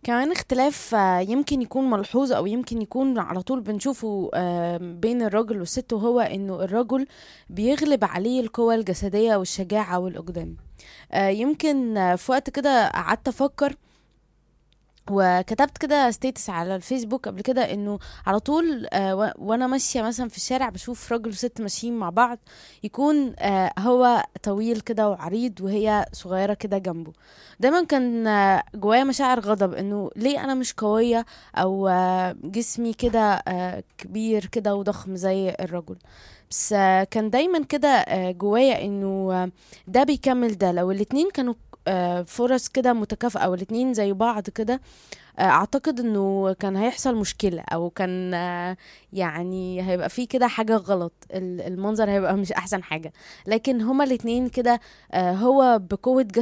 كمان اختلاف آه، يمكن يكون ملحوظ او يمكن يكون على طول بنشوفه آه، بين الراجل والست وهو انه الرجل بيغلب عليه القوة الجسدية والشجاعة والأقدام آه، يمكن آه، في وقت كده قعدت افكر وكتبت كده ستيتس على الفيسبوك قبل كده انه على طول آه و- وانا ماشيه مثلا في الشارع بشوف راجل وست ماشيين مع بعض يكون آه هو طويل كده وعريض وهي صغيره كده جنبه دايما كان آه جوايا مشاعر غضب انه ليه انا مش قويه او آه جسمي كده آه كبير كده وضخم زي الرجل بس آه كان دايما كده آه جوايا انه آه ده بيكمل ده لو الاتنين كانوا آه، فرص كده متكافئة والاتنين زي بعض كده آه، اعتقد انه كان هيحصل مشكلة او كان آه، يعني هيبقى فيه كده حاجة غلط ال- المنظر هيبقى مش احسن حاجة لكن هما الاتنين كده آه، هو بقوة